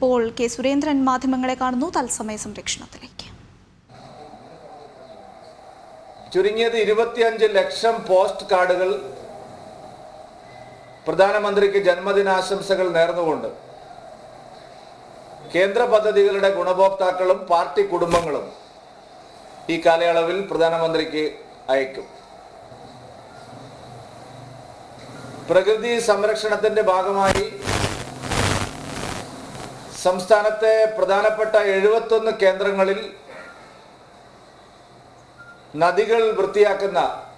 ഇപ്പോൾ കെ സുരേന്ദ്രൻ മാധ്യമങ്ങളെ കാണുന്നു തത്സമയ സംരക്ഷണത്തിലേക്ക് ചുരുങ്ങിയത് ഇരുപത്തിയഞ്ച് ലക്ഷം പോസ്റ്റ് കാർഡുകൾ പ്രധാനമന്ത്രിക്ക് ജന്മദിനാശംസകൾ നേർന്നുകൊണ്ട് കേന്ദ്ര പദ്ധതികളുടെ ഗുണഭോക്താക്കളും പാർട്ടി കുടുംബങ്ങളും ഈ കാലയളവിൽ പ്രധാനമന്ത്രിക്ക് അയക്കും പ്രകൃതി സംരക്ഷണത്തിന്റെ ഭാഗമായി സംസ്ഥാനത്തെ പ്രധാനപ്പെട്ട എഴുപത്തൊന്ന് കേന്ദ്രങ്ങളിൽ നദികൾ വൃത്തിയാക്കുന്ന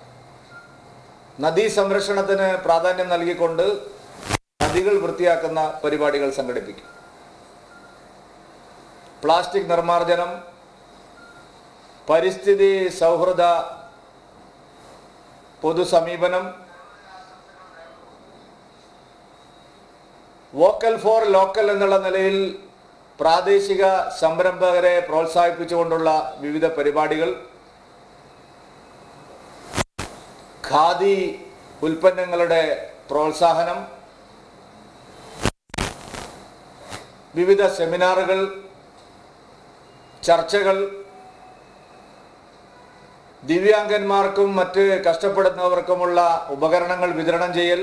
നദീ സംരക്ഷണത്തിന് പ്രാധാന്യം നൽകിക്കൊണ്ട് നദികൾ വൃത്തിയാക്കുന്ന പരിപാടികൾ സംഘടിപ്പിക്കും പ്ലാസ്റ്റിക് നിർമ്മാർജ്ജനം പരിസ്ഥിതി സൗഹൃദ പൊതുസമീപനം വോക്കൽ ഫോർ ലോക്കൽ എന്നുള്ള നിലയിൽ പ്രാദേശിക സംരംഭകരെ പ്രോത്സാഹിപ്പിച്ചുകൊണ്ടുള്ള വിവിധ പരിപാടികൾ ഖാദി ഉൽപ്പന്നങ്ങളുടെ പ്രോത്സാഹനം വിവിധ സെമിനാറുകൾ ചർച്ചകൾ ദിവ്യാംഗന്മാർക്കും മറ്റ് കഷ്ടപ്പെടുന്നവർക്കുമുള്ള ഉപകരണങ്ങൾ വിതരണം ചെയ്യൽ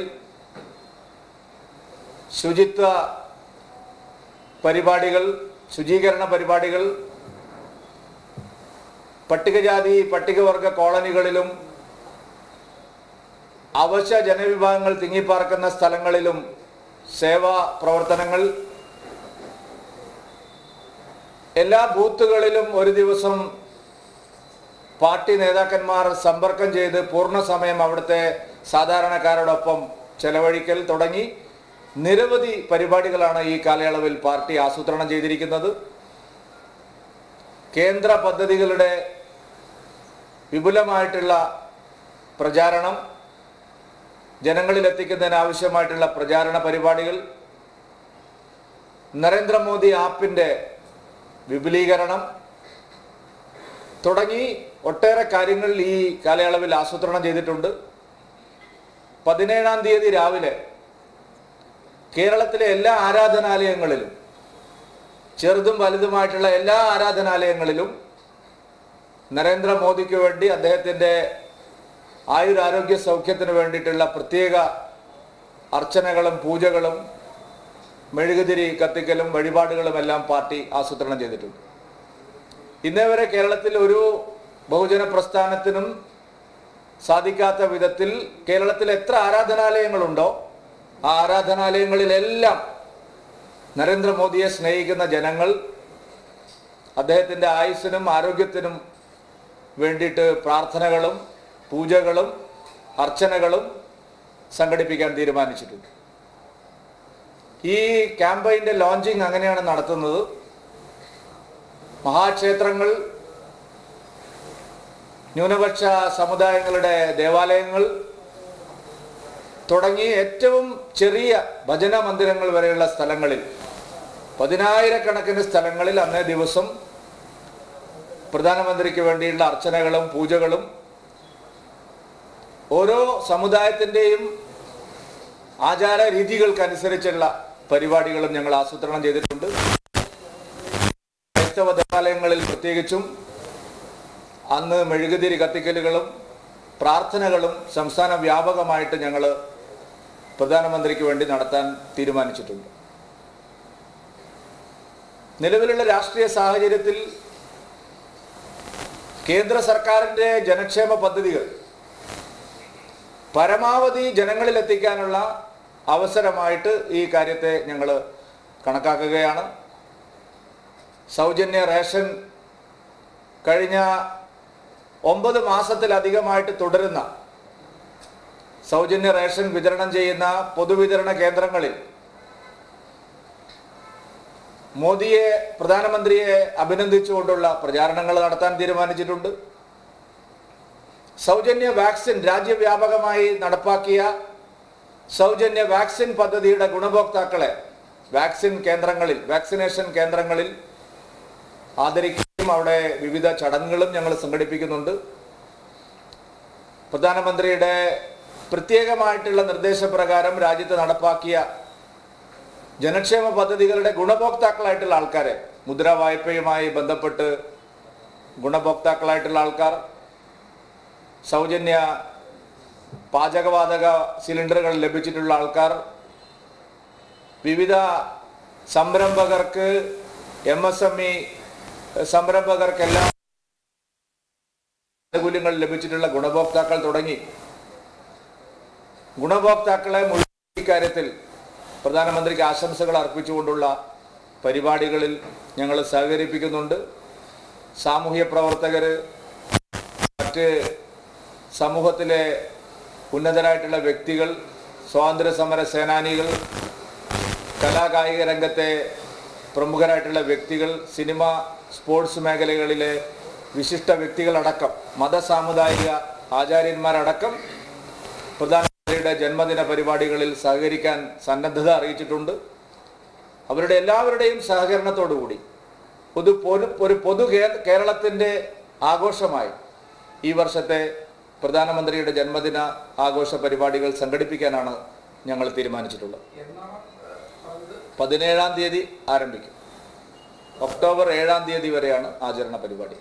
ശുചിത്വ പരിപാടികൾ ശുചീകരണ പരിപാടികൾ പട്ടികജാതി പട്ടികവർഗ കോളനികളിലും അവശ്യ ജനവിഭാഗങ്ങൾ തിങ്ങിപ്പാർക്കുന്ന സ്ഥലങ്ങളിലും സേവാ പ്രവർത്തനങ്ങൾ എല്ലാ ബൂത്തുകളിലും ഒരു ദിവസം പാർട്ടി നേതാക്കന്മാർ സമ്പർക്കം ചെയ്ത് പൂർണ്ണസമയം അവിടുത്തെ സാധാരണക്കാരോടൊപ്പം ചെലവഴിക്കൽ തുടങ്ങി നിരവധി പരിപാടികളാണ് ഈ കാലയളവിൽ പാർട്ടി ആസൂത്രണം ചെയ്തിരിക്കുന്നത് കേന്ദ്ര പദ്ധതികളുടെ വിപുലമായിട്ടുള്ള പ്രചാരണം ജനങ്ങളിൽ എത്തിക്കുന്നതിന് ആവശ്യമായിട്ടുള്ള പ്രചാരണ പരിപാടികൾ നരേന്ദ്രമോദി ആപ്പിൻ്റെ വിപുലീകരണം തുടങ്ങി ഒട്ടേറെ കാര്യങ്ങൾ ഈ കാലയളവിൽ ആസൂത്രണം ചെയ്തിട്ടുണ്ട് പതിനേഴാം തീയതി രാവിലെ കേരളത്തിലെ എല്ലാ ആരാധനാലയങ്ങളിലും ചെറുതും വലുതുമായിട്ടുള്ള എല്ലാ ആരാധനാലയങ്ങളിലും നരേന്ദ്രമോദിക്ക് വേണ്ടി അദ്ദേഹത്തിൻ്റെ ആയുരാരോഗ്യ സൗഖ്യത്തിന് വേണ്ടിയിട്ടുള്ള പ്രത്യേക അർച്ചനകളും പൂജകളും മെഴുകുതിരി കത്തിക്കലും വഴിപാടുകളും എല്ലാം പാർട്ടി ആസൂത്രണം ചെയ്തിട്ടുണ്ട് ഇന്നേ വരെ കേരളത്തിൽ ഒരു ബഹുജന പ്രസ്ഥാനത്തിനും സാധിക്കാത്ത വിധത്തിൽ കേരളത്തിൽ എത്ര ആരാധനാലയങ്ങളുണ്ടോ ആ ആരാധനാലയങ്ങളിലെല്ലാം നരേന്ദ്രമോദിയെ സ്നേഹിക്കുന്ന ജനങ്ങൾ അദ്ദേഹത്തിൻ്റെ ആയുസ്സിനും ആരോഗ്യത്തിനും വേണ്ടിയിട്ട് പ്രാർത്ഥനകളും പൂജകളും അർച്ചനകളും സംഘടിപ്പിക്കാൻ തീരുമാനിച്ചിട്ടുണ്ട് ഈ ക്യാമ്പയിൻ്റെ ലോഞ്ചിങ് അങ്ങനെയാണ് നടത്തുന്നത് മഹാക്ഷേത്രങ്ങൾ ന്യൂനപക്ഷ സമുദായങ്ങളുടെ ദേവാലയങ്ങൾ തുടങ്ങി ഏറ്റവും ചെറിയ ഭജന മന്ദിരങ്ങൾ വരെയുള്ള സ്ഥലങ്ങളിൽ പതിനായിരക്കണക്കിന് സ്ഥലങ്ങളിൽ അന്നേ ദിവസം പ്രധാനമന്ത്രിക്ക് വേണ്ടിയുള്ള അർച്ചനകളും പൂജകളും ഓരോ സമുദായത്തിൻ്റെയും ആചാര രീതികൾക്കനുസരിച്ചുള്ള പരിപാടികളും ഞങ്ങൾ ആസൂത്രണം ചെയ്തിട്ടുണ്ട് ക്രൈസ്തവ ദേവാലയങ്ങളിൽ പ്രത്യേകിച്ചും അന്ന് മെഴുകുതിരി കത്തിക്കലുകളും പ്രാർത്ഥനകളും സംസ്ഥാന വ്യാപകമായിട്ട് ഞങ്ങൾ പ്രധാനമന്ത്രിക്ക് വേണ്ടി നടത്താൻ തീരുമാനിച്ചിട്ടുണ്ട് നിലവിലുള്ള രാഷ്ട്രീയ സാഹചര്യത്തിൽ കേന്ദ്ര സർക്കാരിൻ്റെ ജനക്ഷേമ പദ്ധതികൾ പരമാവധി ജനങ്ങളിൽ എത്തിക്കാനുള്ള അവസരമായിട്ട് ഈ കാര്യത്തെ ഞങ്ങൾ കണക്കാക്കുകയാണ് സൗജന്യ റേഷൻ കഴിഞ്ഞ ഒമ്പത് മാസത്തിലധികമായിട്ട് തുടരുന്ന സൗജന്യ റേഷൻ വിതരണം ചെയ്യുന്ന പൊതുവിതരണ കേന്ദ്രങ്ങളിൽ മോദിയെ പ്രധാനമന്ത്രിയെ അഭിനന്ദിച്ചുകൊണ്ടുള്ള പ്രചാരണങ്ങൾ നടത്താൻ തീരുമാനിച്ചിട്ടുണ്ട് സൗജന്യ വാക്സിൻ രാജ്യവ്യാപകമായി നടപ്പാക്കിയ സൗജന്യ വാക്സിൻ പദ്ധതിയുടെ ഗുണഭോക്താക്കളെ വാക്സിൻ കേന്ദ്രങ്ങളിൽ വാക്സിനേഷൻ കേന്ദ്രങ്ങളിൽ ആദരിക്കുകയും അവിടെ വിവിധ ചടങ്ങുകളും ഞങ്ങൾ സംഘടിപ്പിക്കുന്നുണ്ട് പ്രധാനമന്ത്രിയുടെ പ്രത്യേകമായിട്ടുള്ള നിർദ്ദേശപ്രകാരം രാജ്യത്ത് നടപ്പാക്കിയ ജനക്ഷേമ പദ്ധതികളുടെ ഗുണഭോക്താക്കളായിട്ടുള്ള ആൾക്കാരെ മുദ്രാ വായ്പയുമായി ബന്ധപ്പെട്ട് ഗുണഭോക്താക്കളായിട്ടുള്ള ആൾക്കാർ സൗജന്യ പാചകവാതക സിലിണ്ടറുകൾ ലഭിച്ചിട്ടുള്ള ആൾക്കാർ വിവിധ സംരംഭകർക്ക് എം എസ് എം ഇ സംരംഭകർക്കെല്ലാം ആനുകൂല്യങ്ങൾ ലഭിച്ചിട്ടുള്ള ഗുണഭോക്താക്കൾ തുടങ്ങി ഗുണഭോക്താക്കളെ മുഴുവൻ ഇക്കാര്യത്തിൽ പ്രധാനമന്ത്രിക്ക് ആശംസകൾ അർപ്പിച്ചുകൊണ്ടുള്ള പരിപാടികളിൽ ഞങ്ങൾ സഹകരിപ്പിക്കുന്നുണ്ട് സാമൂഹ്യ പ്രവർത്തകർ മറ്റ് സമൂഹത്തിലെ ഉന്നതരായിട്ടുള്ള വ്യക്തികൾ സ്വാതന്ത്ര്യ സമര സേനാനികൾ കലാകായിക രംഗത്തെ പ്രമുഖരായിട്ടുള്ള വ്യക്തികൾ സിനിമ സ്പോർട്സ് മേഖലകളിലെ വിശിഷ്ട വ്യക്തികളടക്കം മത സാമുദായിക ആചാര്യന്മാരടക്കം പ്രധാനമന്ത്രിയുടെ ജന്മദിന പരിപാടികളിൽ സഹകരിക്കാൻ സന്നദ്ധത അറിയിച്ചിട്ടുണ്ട് അവരുടെ എല്ലാവരുടെയും സഹകരണത്തോടുകൂടി പൊതു പൊതു ഒരു പൊതു കേ- കേരളത്തിൻ്റെ ആഘോഷമായി ഈ വർഷത്തെ പ്രധാനമന്ത്രിയുടെ ജന്മദിന ആഘോഷ പരിപാടികൾ സംഘടിപ്പിക്കാനാണ് ഞങ്ങൾ തീരുമാനിച്ചിട്ടുള്ളത് പതിനേഴാം തീയതി ആരംഭിക്കും ഒക്ടോബർ ഏഴാം തീയതി വരെയാണ് ആചരണ പരിപാടി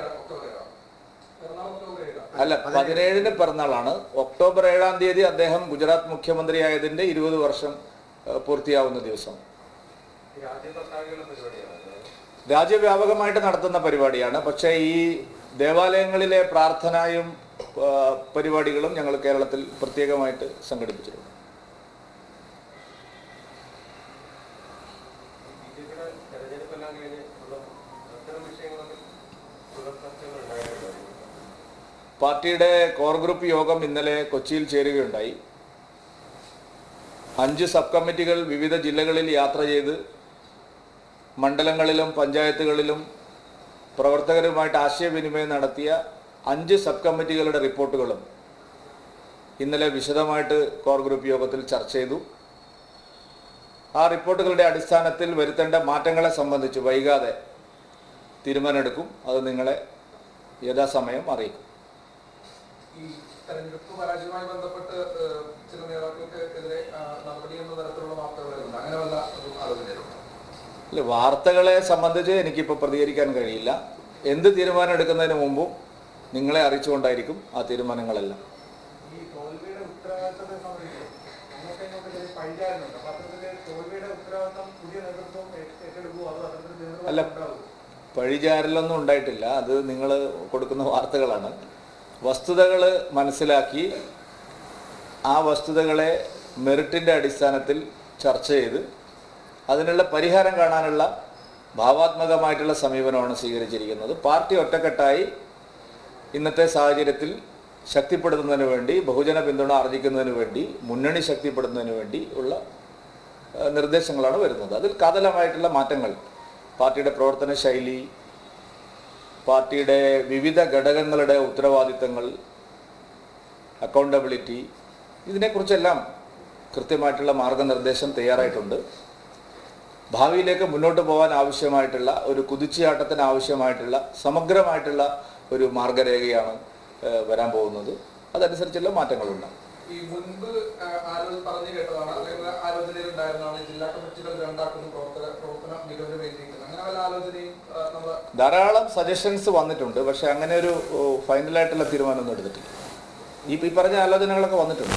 അല്ല പതിനേഴിന് പിറന്നാളാണ് ഒക്ടോബർ ഏഴാം തീയതി അദ്ദേഹം ഗുജറാത്ത് മുഖ്യമന്ത്രിയായതിന്റെ ഇരുപത് വർഷം ഏഹ്, പൂർത്തിയാവുന്ന ദിവസം രാജ്യവ്യാപകമായിട്ട് നടത്തുന്ന പരിപാടിയാണ് പക്ഷേ ഈ ദേവാലയങ്ങളിലെ പ്രാർത്ഥനയും ആ, പരിപാടികളും ഞങ്ങൾ കേരളത്തിൽ പ്രത്യേകമായിട്ട് സംഘടിപ്പിച്ചിട്ടുണ്ട് ബിജെപിയുടെ തെരഞ്ഞെടുപ്പെല്ലാം കഴിഞ്ഞ് ഉള്ള അത്തരം വിഷയങ്ങളൊക്കെ തുടർ ചർച്ചകൾ ഉണ്ടായിട്ടുണ്ട് പാർട്ടിയുടെ കോർ ഗ്രൂപ്പ് യോഗം ഇന്നലെ കൊച്ചിയിൽ ചേരുകയുണ്ടായി അഞ്ച് സബ് കമ്മിറ്റികൾ വിവിധ ജില്ലകളിൽ യാത്ര ചെയ്ത് മണ്ഡലങ്ങളിലും പഞ്ചായത്തുകളിലും പ്രവർത്തകരുമായിട്ട് ആശയവിനിമയം നടത്തിയ അഞ്ച് സബ് കമ്മിറ്റികളുടെ റിപ്പോർട്ടുകളും ഇന്നലെ വിശദമായിട്ട് കോർ ഗ്രൂപ്പ് യോഗത്തിൽ ചർച്ച ചെയ്തു ആ റിപ്പോർട്ടുകളുടെ അടിസ്ഥാനത്തിൽ വരുത്തേണ്ട മാറ്റങ്ങളെ സംബന്ധിച്ച് വൈകാതെ തീരുമാനമെടുക്കും അത് നിങ്ങളെ യഥാസമയം അറിയിക്കും ഈ തെരഞ്ഞെടുപ്പ് പരാജയവുമായി ബന്ധപ്പെട്ട് ഏഹ്, ചില നേതാക്കൾക്ക് എതിരെ ആ, നടപടി എന്ന തരത്തിലുള്ള വാർത്തകളുണ്ട് അങ്ങനെ വല്ല ഒരു ആലോചനയിലുണ്ടോ ഇല്ല വാർത്തകളെ സംബന്ധിച്ച് എനിക്കിപ്പോൾ പ്രതികരിക്കാൻ കഴിയില്ല എന്ത് തീരുമാനം എടുക്കുന്നതിന് മുമ്പും നിങ്ങളെ അറിയിച്ചുകൊണ്ടായിരിക്കും ആ തീരുമാനങ്ങളെല്ലാം ഈ തോൽവിയുടെ ഉത്തരവാദിത്തത്തെ സംബന്ധിച്ച് അങ്ങോട്ടും ഇങ്ങോട്ടും ചെറിയ പഴിചാരുന്നുണ്ട് അപ്പൊ അത്തരത്തില് തോൽവിയുടെ ഉത്തരവാദിത്തം പുതിയ നേതൃത്വം ഏറ്റ- ഏറ്റെടുക്കുമോ അതോ അത്തരത്തിൽ അല്ല. നേതൃത്വം ഉണ്ടാവുമോ പഴിചാരലൊന്നും ഉണ്ടായിട്ടില്ല അത് നിങ്ങൾ കൊടുക്കുന്ന വാർത്തകളാണ് വസ്തുതകൾ മനസ്സിലാക്കി ആ വസ്തുതകളെ മെറിറ്റിൻ്റെ അടിസ്ഥാനത്തിൽ ചർച്ച ചെയ്ത് അതിനുള്ള പരിഹാരം കാണാനുള്ള ഭാവാത്മകമായിട്ടുള്ള സമീപനമാണ് സ്വീകരിച്ചിരിക്കുന്നത് പാർട്ടി ഒറ്റക്കെട്ടായി ഇന്നത്തെ സാഹചര്യത്തിൽ ശക്തിപ്പെടുത്തുന്നതിന് വേണ്ടി ബഹുജന പിന്തുണ ആർജിക്കുന്നതിന് വേണ്ടി മുന്നണി ശക്തിപ്പെടുത്തുന്നതിന് വേണ്ടി ഉള്ള ഏഹ്, നിർദ്ദേശങ്ങളാണ് വരുന്നത് അതിൽ കാതലമായിട്ടുള്ള മാറ്റങ്ങൾ പാർട്ടിയുടെ പ്രവർത്തന ശൈലി പാർട്ടിയുടെ വിവിധ ഘടകങ്ങളുടെ ഉത്തരവാദിത്തങ്ങൾ അക്കൗണ്ടബിലിറ്റി ഇതിനെക്കുറിച്ചെല്ലാം കൃത്യമായിട്ടുള്ള മാർഗനിർദ്ദേശം തയ്യാറായിട്ടുണ്ട് ഭാവിയിലേക്ക് മുന്നോട്ട് പോകാൻ ആവശ്യമായിട്ടുള്ള ഒരു കുതിച്ചുചാട്ടത്തിന് ആവശ്യമായിട്ടുള്ള സമഗ്രമായിട്ടുള്ള ഒരു മാർഗരേഖയാണ് ഏഹ്, വരാൻ പോകുന്നത് അതനുസരിച്ചുള്ള മാറ്റങ്ങളുണ്ടാകും ഈ മുൻപ് ആ, ആലോചന പറഞ്ഞു കേട്ടതാണ് അല്ലെങ്കിൽ ആലോചനയിൽ ഉണ്ടായിരുന്നതാണ് ജില്ലാ കമ്മിറ്റികൾ രണ്ടാക്കുന്ന പ്രവർത്തന പ്രവർത്തന മികവിന് വേണ്ടിയിരിക്കുന്നത് അങ്ങനെ വല്ല ആലോചനയും ആ, നമ്മള് ധാരാളം സജഷൻസ് വന്നിട്ടുണ്ട് പക്ഷെ അങ്ങനെ ഒരു ഓ, ഫൈനലായിട്ടുള്ള തീരുമാനമൊന്നും എടുത്തിട്ടില്ല ഈ ഈ പറഞ്ഞ ആലോചനകളൊക്കെ വന്നിട്ടുണ്ട്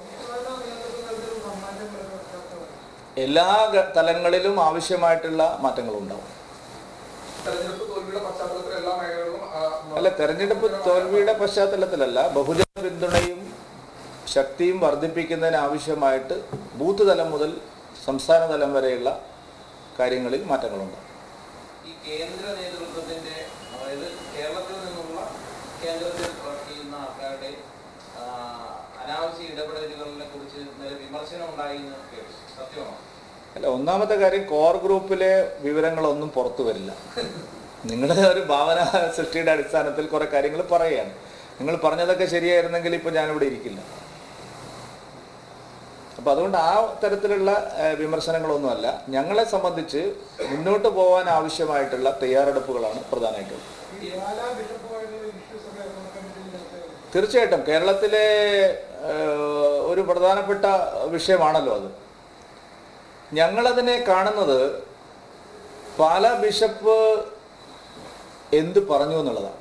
എല്ലാ ഗ- തലങ്ങളിലും ആവശ്യമായിട്ടുള്ള മാറ്റങ്ങളുണ്ടാവും തെരഞ്ഞെടുപ്പ് തോൽവിയുടെ പശ്ചാത്തലത്തിൽ എല്ലാ മേഖലകളിലും ആ, അല്ല തെരഞ്ഞെടുപ്പ് തോൽവിയുടെ പശ്ചാത്തലത്തിലല്ല ബഹുജന പിന്തുണയും ശക്തിയും വർദ്ധിപ്പിക്കുന്നതിന് ആവശ്യമായിട്ട് ബൂത്ത് തലം മുതൽ സംസ്ഥാന തലം വരെയുള്ള കാര്യങ്ങളിൽ മാറ്റങ്ങളുണ്ടാവും ഈ കേന്ദ്ര നേതൃത്വത്തിന്റെ അതായത് കേരളത്തിൽ നിന്നുള്ള കേന്ദ്രത്തിൽ വർക്ക് ചെയ്യുന്ന ആൾക്കാരുടെ ആ, അനാവശ്യ ഇടപെടലുകളെ കുറിച്ച് ഇന്നലെ വിമർശനം ഉണ്ടായി എന്ന് കേട്ടു സത്യമാണോ അല്ല ഒന്നാമത്തെ കാര്യം കോർ ഗ്രൂപ്പിലെ വിവരങ്ങളൊന്നും പുറത്തു വരില്ല നിങ്ങളുടെ ഒരു ഭാവന സൃഷ്ടിയുടെ അടിസ്ഥാനത്തിൽ കുറെ കാര്യങ്ങൾ പറയുകയാണ് നിങ്ങൾ പറഞ്ഞതൊക്കെ ശരിയായിരുന്നെങ്കിൽ ഇപ്പോൾ ഞാനിവിടെ ഇരിക്കില്ല അപ്പം അതുകൊണ്ട് ആ തരത്തിലുള്ള ഏഹ്, വിമർശനങ്ങളൊന്നുമല്ല ഞങ്ങളെ സംബന്ധിച്ച് മുന്നോട്ട് പോകാൻ ആവശ്യമായിട്ടുള്ള തയ്യാറെടുപ്പുകളാണ് പ്രധാനമായിട്ടുള്ളത് തീർച്ചയായിട്ടും കേരളത്തിലെ ഏഹ്, ഒരു പ്രധാനപ്പെട്ട വിഷയമാണല്ലോ അത് ഞങ്ങളതിനെ കാണുന്നത് പാലാ ബിഷപ്പ് എന്ത് പറഞ്ഞു എന്നുള്ളതാണ്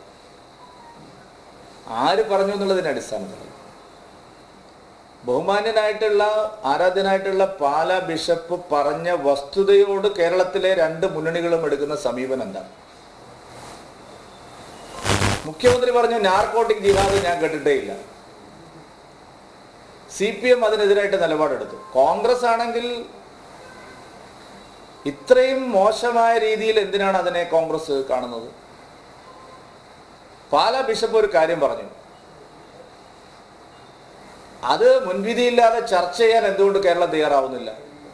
ആര് പറഞ്ഞു എന്നുള്ളതിന്റെ അടിസ്ഥാനത്തിൽ ബഹുമാന്യനായിട്ടുള്ള ആരാധ്യനായിട്ടുള്ള പാല ബിഷപ്പ് പറഞ്ഞ വസ്തുതയോട് കേരളത്തിലെ രണ്ട് മുന്നണികളും എടുക്കുന്ന സമീപനം എന്താണ് മുഖ്യമന്ത്രി പറഞ്ഞു നാർക്കോട്ടിക് ജിഹാദ് ഞാൻ കേട്ടിട്ടേ ഇല്ല സി പി എം അതിനെതിരായിട്ട് നിലപാടെടുത്തു കോൺഗ്രസ് ആണെങ്കിൽ ഇത്രയും മോശമായ രീതിയിൽ എന്തിനാണ് അതിനെ കോൺഗ്രസ് കാണുന്നത് പാലാ ബിഷപ്പ് ഒരു കാര്യം പറഞ്ഞു അത് മുൻവിധിയില്ലാതെ ചർച്ച ചെയ്യാൻ എന്തുകൊണ്ട് കേരളം തയ്യാറാവുന്നില്ല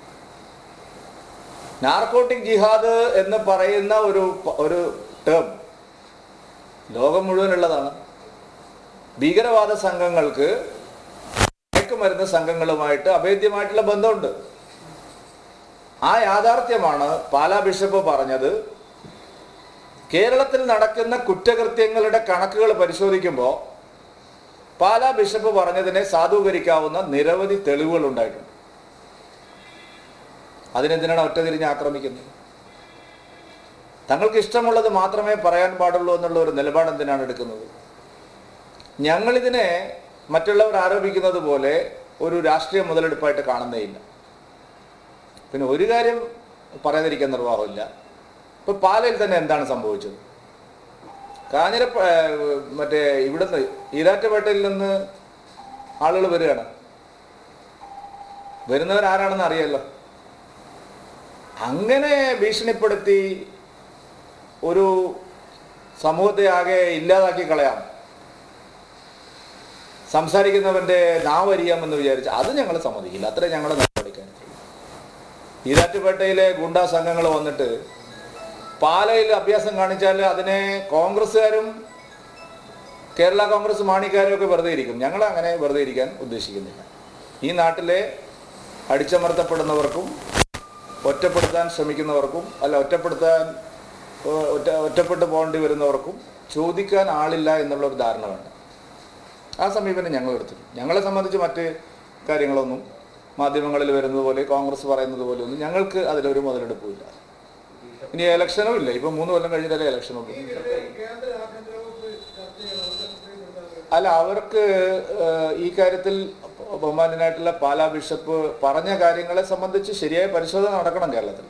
നാർക്കോട്ടിക് ജിഹാദ് എന്ന് പറയുന്ന ഒരു പ- ഒരു ടേം ലോകം മുഴുവനുള്ളതാണ് ഭീകരവാദ സംഘങ്ങൾക്ക് മയക്കുമരുന്ന് സംഘങ്ങളുമായിട്ട് അഭേദ്യമായിട്ടുള്ള ബന്ധമുണ്ട് ആ യാഥാർത്ഥ്യമാണ് പാലാ ബിഷപ്പ് പറഞ്ഞത് കേരളത്തിൽ നടക്കുന്ന കുറ്റകൃത്യങ്ങളുടെ കണക്കുകൾ പരിശോധിക്കുമ്പോൾ പാലാ ബിഷപ്പ് പറഞ്ഞതിനെ സാധൂകരിക്കാവുന്ന നിരവധി തെളിവുകൾ ഉണ്ടായിട്ടുണ്ട് അതിനെന്തിനാണ് ഒറ്റ തിരിഞ്ഞ് ആക്രമിക്കുന്നത് തങ്ങൾക്ക് ഇഷ്ടമുള്ളത് മാത്രമേ പറയാൻ പാടുള്ളൂ എന്നുള്ള ഒരു നിലപാട് എന്തിനാണ് എടുക്കുന്നത് ഞങ്ങളിതിനെ മറ്റുള്ളവർ ആരോപിക്കുന്നത് പോലെ ഒരു രാഷ്ട്രീയ മുതലെടുപ്പായിട്ട് കാണുന്നേയില്ല പിന്നെ ഒരു കാര്യം പറയാതിരിക്കാൻ നിർവാഹമില്ല ഇപ്പൊ പാലയിൽ തന്നെ എന്താണ് സംഭവിച്ചത് കാഞ്ഞിര മറ്റേ ഇവിടുന്ന് ഈരാറ്റുപേട്ടയിൽ നിന്ന് ആളുകൾ വരികയാണ് വരുന്നവരാരാണെന്ന് അറിയാലോ അങ്ങനെ ഭീഷണിപ്പെടുത്തി ഒരു സമൂഹത്തെ ആകെ ഇല്ലാതാക്കി കളയാം സംസാരിക്കുന്നവന്റെ നാവരിയാമെന്ന് വിചാരിച്ച് അത് ഞങ്ങൾ സമ്മതിക്കില്ല അത്രേ ഞങ്ങളുടെ നടപടിക്കാൻ ഈരാറ്റുപേട്ടയിലെ ഗുണ്ടാ സംഘങ്ങൾ വന്നിട്ട് പാലയിൽ അഭ്യാസം കാണിച്ചാൽ അതിനെ കോൺഗ്രസ്സുകാരും കേരള കോൺഗ്രസ് മാണിക്കാരും ഒക്കെ വെറുതെ ഇരിക്കും ഞങ്ങൾ അങ്ങനെ വെറുതെ ഇരിക്കാൻ ഉദ്ദേശിക്കുന്നില്ല ഈ നാട്ടിലെ അടിച്ചമർത്തപ്പെടുന്നവർക്കും ഒറ്റപ്പെടുത്താൻ ശ്രമിക്കുന്നവർക്കും അല്ല ഒറ്റപ്പെടുത്താൻ ഏഹ്, ഒറ്റ ഒറ്റപ്പെട്ടു പോകേണ്ടി വരുന്നവർക്കും ചോദിക്കാൻ ആളില്ല എന്നുള്ള ഒരു ധാരണ വേണ്ട ആ സമീപനം ഞങ്ങൾ എടുത്തിട്ടുണ്ട് ഞങ്ങളെ സംബന്ധിച്ച് മറ്റ് കാര്യങ്ങളൊന്നും മാധ്യമങ്ങളിൽ വരുന്നത് പോലെ കോൺഗ്രസ് പറയുന്നത് പോലെ ഒന്നും ഞങ്ങൾക്ക് അതിലൊരു മുതലെടുപ്പില്ല ഇനി ഇലക്ഷനും ഇല്ല ഇപ്പൊ മൂന്ന് കൊല്ലം കഴിഞ്ഞിട്ടല്ലേ ഇലക്ഷനും അല്ല അവർക്ക് ഏഹ്, ഈ കാര്യത്തിൽ ബഹുമാനായിട്ടുള്ള പാലാ ബിഷപ്പ് പറഞ്ഞ കാര്യങ്ങളെ സംബന്ധിച്ച് ശരിയായ പരിശോധന നടക്കണം കേരളത്തിൽ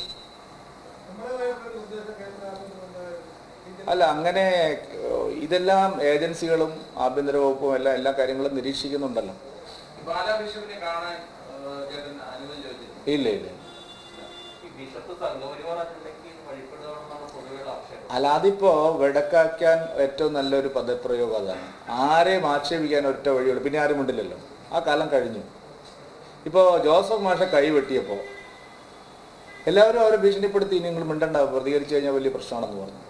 അല്ല അങ്ങനെ ഏഹ്, ഇതെല്ലാം ഏജൻസികളും ആഭ്യന്തര വകുപ്പും എല്ലാം എല്ലാ കാര്യങ്ങളും നിരീക്ഷിക്കുന്നുണ്ടല്ലോ ബാലാ ബിഷപ്പിനെ കാണാൻ ഏഹ്, ചേട്ടൻ അനുമതി ചോദിച്ചിരുന്നു ഇല്ല ഇല്ല ഈ ബിഷപ്പ് സംഘപരിവാറത്തിലേക്ക് വഴിപ്പെടുകയാണെന്നാണ് പൊതുവെയുള്ള ആക്ഷേപം അല്ല അതിപ്പോ വെടക്കാക്കാൻ ഏറ്റവും നല്ലൊരു പദപ്രയോഗം അതാണ് ആരെയും ആക്ഷേപിക്കാൻ ഒറ്റ വഴിയുള്ളൂ പിന്നെ ആരും ഉണ്ടില്ലല്ലോ ആ കാലം കഴിഞ്ഞു ഇപ്പോൾ ജോസഫ് മാഷ കൈ വെട്ടിയപ്പോൾ എല്ലാവരും അവരെ ഭീഷണിപ്പെടുത്തി ഇനി നിങ്ങൾ മിണ്ടണ്ട പ്രതികരിച്ചു കഴിഞ്ഞാൽ വലിയ പ്രശ്നമാണെന്ന് പറഞ്ഞു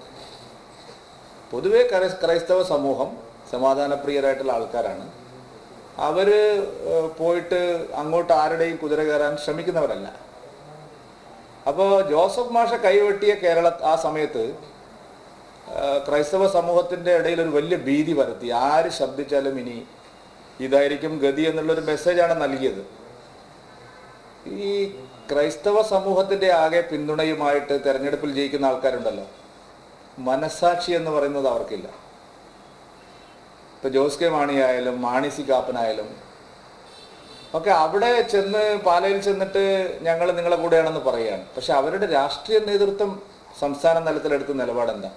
പൊതുവേ ക്രൈ- ക്രൈസ്തവ സമൂഹം സമാധാനപ്രിയരായിട്ടുള്ള ആൾക്കാരാണ് അവര് ഏഹ്, പോയിട്ട് അങ്ങോട്ട് ആരുടെയും കുതിര കയറാൻ ശ്രമിക്കുന്നവരല്ല അപ്പോൾ ജോസഫ് മാഷ കൈവെട്ടിയ കേരള ആ സമയത്ത് ആ, ക്രൈസ്തവ സമൂഹത്തിന്റെ ഇടയിൽ ഒരു വലിയ ഭീതി പരത്തി ആര് ശബ്ദിച്ചാലും ഇനി ഇതായിരിക്കും ഗതി എന്നുള്ളൊരു മെസ്സേജാണ് നൽകിയത് ഈ ക്രൈസ്തവ സമൂഹത്തിന്റെ ആകെ പിന്തുണയുമായിട്ട് തെരഞ്ഞെടുപ്പിൽ ജയിക്കുന്ന ആൾക്കാരുണ്ടല്ലോ മനസാക്ഷി എന്ന് പറയുന്നത് അവർക്കില്ല ഇപ്പൊ ജോസ് കെ മാണിയായാലും മാണി സി കാപ്പനായാലും ഒക്കെ അവിടെ ചെന്ന് പാലയിൽ ചെന്നിട്ട് ഞങ്ങൾ നിങ്ങളെ കൂടെയാണെന്ന് പറയുകയാണ് പക്ഷെ അവരുടെ രാഷ്ട്രീയ നേതൃത്വം സംസ്ഥാന തലത്തിലെടുത്ത നിലപാട് എന്താ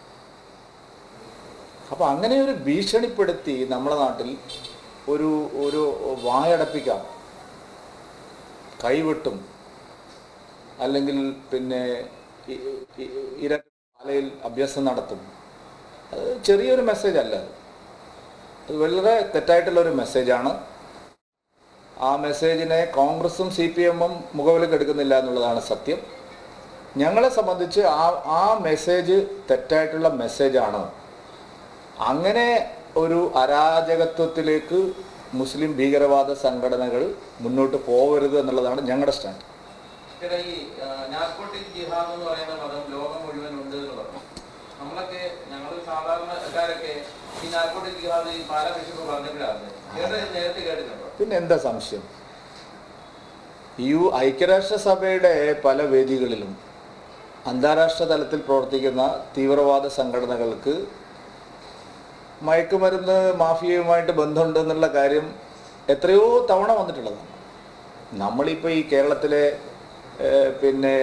അപ്പൊ അങ്ങനെ ഒരു ഭീഷണിപ്പെടുത്തി നമ്മുടെ നാട്ടിൽ ഒരു ഒരു വായടപ്പിക്കാം കൈവെട്ടും അല്ലെങ്കിൽ പിന്നെ ഇ- ഇ- ഇര പാലയിൽ അഭ്യാസം നടത്തും അത് ചെറിയൊരു മെസ്സേജ് അല്ല അത്. അത് വളരെ തെറ്റായിട്ടുള്ള ഒരു മെസ്സേജാണ് ആ മെസ്സേജിനെ കോൺഗ്രസും സി പി എമ്മും മുഖവിലേക്ക് എടുക്കുന്നില്ല എന്നുള്ളതാണ് സത്യം ഞങ്ങളെ സംബന്ധിച്ച് ആ ആ മെസ്സേജ് തെറ്റായിട്ടുള്ള മെസ്സേജാണ് അങ്ങനെ ഒരു അരാജകത്വത്തിലേക്ക് മുസ്ലിം ഭീകരവാദ സംഘടനകൾ മുന്നോട്ട് പോകരുത് എന്നുള്ളതാണ് ഞങ്ങളുടെ സ്റ്റാൻഡ് ചേട്ടാ ഈ നാർക്കോട്ടിക് ജിഹാദ് എന്ന് പറയുന്ന പദം ലോകം മുഴുവൻ ഉണ്ട് എന്ന് പറഞ്ഞു നമ്മളൊക്കെ ഞങ്ങൾ സാധാരണക്കാരൊക്കെ ഈ നാർക്കോട്ടിക് ജിഹാദ് ഈ പാലാ ബിഷപ്പ് പറഞ്ഞപ്പോഴാണ് ചേട്ടൻ ഇത് നേരത്തെ കേട്ടിട്ടുണ്ടോ പിന്നെ എന്താ സംശയം യു ഐക്യരാഷ്ട്രസഭയുടെ പല വേദികളിലും അന്താരാഷ്ട്ര തലത്തിൽ പ്രവർത്തിക്കുന്ന തീവ്രവാദ സംഘടനകൾക്ക് മയക്കുമരുന്ന് മാഫിയയുമായിട്ട് ബന്ധമുണ്ട് എന്നുള്ള കാര്യം എത്രയോ തവണ വന്നിട്ടുള്ളതാണ് നമ്മളിപ്പോൾ ഈ കേരളത്തിലെ ഏഹ്, പിന്നെ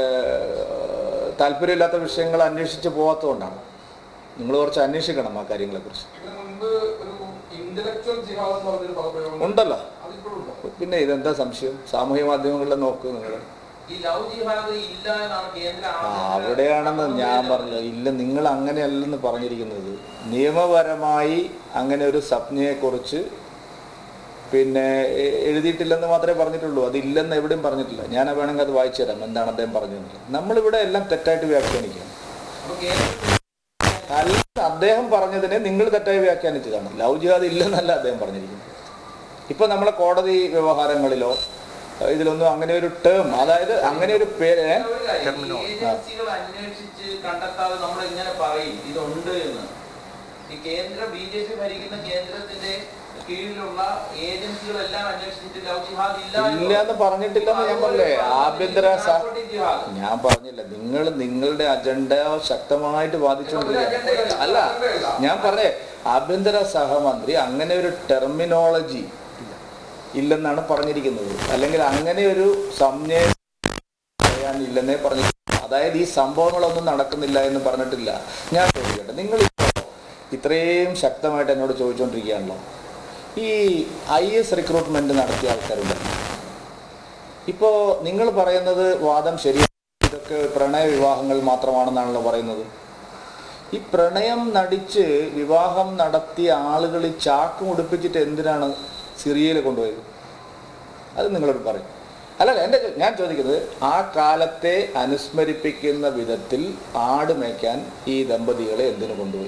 ഏഹ്, താല്പര്യമില്ലാത്ത വിഷയങ്ങൾ അന്വേഷിച്ച് പോകാത്തതുകൊണ്ടാണ് നിങ്ങൾ കുറച്ച് അന്വേഷിക്കണം ആ കാര്യങ്ങളെക്കുറിച്ച് ഇതിന് മുൻപ് ഒരു ഇന്റലക്ച്വൽ ജിഹാദ് എന്ന് പറഞ്ഞൊരു പദപ്രയോഗം ഉണ്ടല്ലോ അതിപ്പോഴും ഉണ്ടോ പിന്നെ ഇതെന്താ സംശയം സാമൂഹ്യ മാധ്യമങ്ങളിൽ നോക്കൂ നിങ്ങൾ ഈ ലവ് ജിഹാദ് ഇല്ല എന്നാണ് കേന്ദ്ര ആ, ആഭ്യന്തര അവിടെയാണെന്ന് ഞാൻ പറഞ്ഞത് ഇല്ല നിങ്ങൾ അങ്ങനെയല്ലെന്ന് പറഞ്ഞിരിക്കുന്നത് നിയമപരമായി അങ്ങനെ ഒരു സംജ്ഞയെക്കുറിച്ച് പിന്നെ എ- എഴുതിയിട്ടില്ലെന്ന് മാത്രമേ പറഞ്ഞിട്ടുള്ളൂ അതില്ലെന്ന് എവിടെയും പറഞ്ഞിട്ടില്ല ഞാൻ വേണമെങ്കിൽ അത് വായിച്ചു തരാം എന്താണ് അദ്ദേഹം പറഞ്ഞത് നമ്മളിവിടെ എല്ലാം തെറ്റായിട്ട് വ്യാഖ്യാനിക്കുകയാണ് അപ്പൊ കേന്ദ്ര അല്ല അദ്ദേഹം പറഞ്ഞതിനെ നിങ്ങൾ തെറ്റായി വ്യാഖ്യാനിച്ചതാണ് ലവ് ജിഹാദ് ഇല്ലെന്നല്ല അദ്ദേഹം പറഞ്ഞിരിക്കുന്നത് ഇപ്പൊ നമ്മളെ കോടതി വ്യവഹാരങ്ങളിലോ ഏഹ്, ഇതിലൊന്നും അങ്ങനെ ഒരു ടേം അതായത് അങ്ങനെ ഒരു പേര് ഏ? ഒരു കാര്യം, ഈ ഏജൻസികൾ അന്വേഷിച്ച് കണ്ടെത്താതെ നമ്മൾ എങ്ങനെ പറയും ഇതുണ്ട് എന്ന് ഈ കേന്ദ്ര ബി ജെ പി ഭരിക്കുന്ന കേന്ദ്രത്തിന്റെ കീഴിലുള്ള ഏജൻസികളെല്ലാം അന്വേഷിച്ചിട്ട് ലവ് ജിഹാദ് ഇല്ല എന്ന് ഇല്ല എന്ന് പറഞ്ഞിട്ടില്ലെന്ന് ഞാൻ പറഞ്ഞില്ലേ ആഭ്യന്തര സ- നാർക്കോട്ടിക് ജിഹാദ്. ഞാൻ പറഞ്ഞില്ല നിങ്ങൾ നിങ്ങളുടെ അജണ്ട ശക്തമായിട്ട് ബാധിച്ചുകൊണ്ടിരിക്കുക അല്ല ഞാൻ പറഞ്ഞേ ആഭ്യന്തര സഹമന്ത്രി അങ്ങനെ ഒരു ടെർമിനോളജി ഇല്ലെന്നാണ് പറഞ്ഞിരിക്കുന്നത് അല്ലെങ്കിൽ അങ്ങനെ ഒരു സംജ്ഞ പറയാനില്ലെന്നേ പറഞ്ഞിട്ടില്ല അതായത് ഈ സംഭവങ്ങളൊന്നും നടക്കുന്നില്ല എന്ന് പറഞ്ഞിട്ടില്ല ഞാൻ ചോദിക്കട്ടെ നിങ്ങൾ ഇത്രയും ശക്തമായിട്ട് എന്നോട് ചോദിച്ചുകൊണ്ടിരിക്കുകയാണല്ലോ ഈ ഐ എസ് റിക്രൂട്ട്മെന്റ് നടത്തിയ ആൾക്കാരുണ്ടല്ലോ ഇപ്പോ നിങ്ങൾ പറയുന്നത് വാദം ശരിയാണ് ഇതൊക്കെ പ്രണയ വിവാഹങ്ങൾ മാത്രമാണെന്നാണല്ലോ പറയുന്നത് ഈ പ്രണയം നടിച്ച് വിവാഹം നടത്തിയ ആളുകൾ ഈ ചാക്ക് മുടിപ്പിച്ചിട്ട് എന്തിനാണ് സിറിയയിൽ കൊണ്ടുപോയത് അത് നിങ്ങളോട് പറയും അല്ലല്ല എൻ്റെ ചോ- ഞാൻ ചോദിക്കുന്നത് ആ കാലത്തെ അനുസ്മരിപ്പിക്കുന്ന വിധത്തിൽ ആട് മേയ്ക്കാൻ ഈ ദമ്പതികളെ എന്തിനു കൊണ്ടുപോയി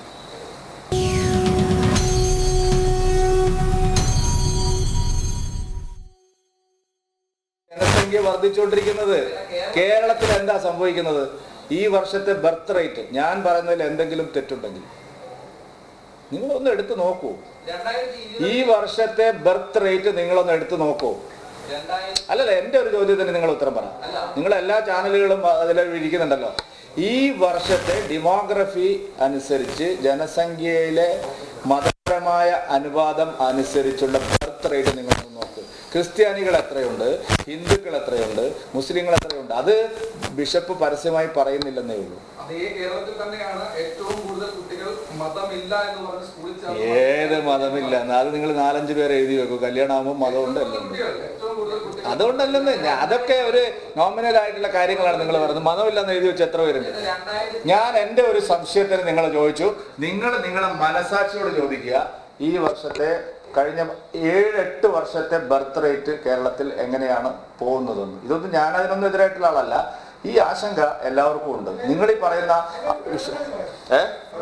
ജനസംഖ്യ വർദ്ധിച്ചുകൊണ്ടിരിക്കുന്നത് കേരളത്തിൽ എന്താ സംഭവിക്കുന്നത് ഈ വർഷത്തെ ബർത്ത് റേറ്റ് ഞാൻ പറയുന്നതിൽ എന്തെങ്കിലും തെറ്റുണ്ടെങ്കിൽ നിങ്ങളൊന്ന് എടുത്തു നോക്കൂ രണ്ടായിരത്തി ഈ ഇരുപത് വർഷത്തെ ബർത്ത് റേറ്റ് നിങ്ങളൊന്ന് എടുത്തു നോക്കൂ രണ്ടായിരത്തി അല്ലല്ല എൻ്റെ ഒരു ചോദ്യത്തിന് നിങ്ങൾ ഉത്തരം പറ അല്ല. നിങ്ങൾ എല്ലാ ചാനലുകളും അതിൽ ഇരിക്കുന്നുണ്ടല്ലോ ഈ വർഷത്തെ ഡെമോഗ്രഫി അനുസരിച്ച് ജനസംഖ്യയിലെ മതപരമായ അനുപാതം അനുസരിച്ചുള്ള ബർത്ത് റേറ്റ് നിങ്ങൾ ഒന്ന് നോക്ക് ക്രിസ്ത്യാനികൾ എത്രയുണ്ട് ഹിന്ദുക്കൾ എത്രയുണ്ട് മുസ്ലിങ്ങൾ എത്രയുണ്ട് അത് ബിഷപ്പ് പരസ്യമായി പറയുന്നില്ലെന്നേ ഉള്ളൂ അതേ കേരളത്തിൽ തന്നെയാണ് ഏറ്റവും കൂടുതൽ കുട്ടികൾ മതമില്ല എന്ന് പറഞ്ഞ് സ്കൂളിൽ ചേർന്ന് ഏത് മതമില്ല അത് നിങ്ങൾ നാലഞ്ച് പേര് എഴുതി വെക്കും കല്യാണമാകുമ്പോൾ മതമുണ്ട് എല്ലാം ഉണ്ട് കുട്ടികൾ ഏറ്റവും കൂടുതൽ കുട്ടികൾ അതുകൊണ്ടല്ലെന്ന് ഞാൻ- അതൊക്കെ ഒരു നോമിനൽ ആയിട്ടുള്ള കാര്യങ്ങളാണ് നിങ്ങൾ പറയുന്നത് മതമില്ലെന്ന് എഴുതി വെച്ച് എത്ര പേരുണ്ട് രണ്ടായിരത്തി ഞാൻ എൻ്റെ ഒരു സംശയത്തിന് നിങ്ങൾ ചോദിച്ചു നിങ്ങൾ നിങ്ങളെ മനസാക്ഷിയോട് ചോദിക്കുക ഈ വർഷത്തെ കഴിഞ്ഞ ഏഴ് എട്ട് വർഷത്തെ ബർത്ത് റേറ്റ് കേരളത്തിൽ എങ്ങനെയാണ് പോകുന്നതെന്ന് ഇതൊന്നും ഞാൻ അതിനൊന്നും എതിരായിട്ടുള്ള ആളല്ല ഈ ആശങ്ക എല്ലാവർക്കും ഉണ്ട് നിങ്ങൾ ഈ പറയുന്ന വിഷ- ഏ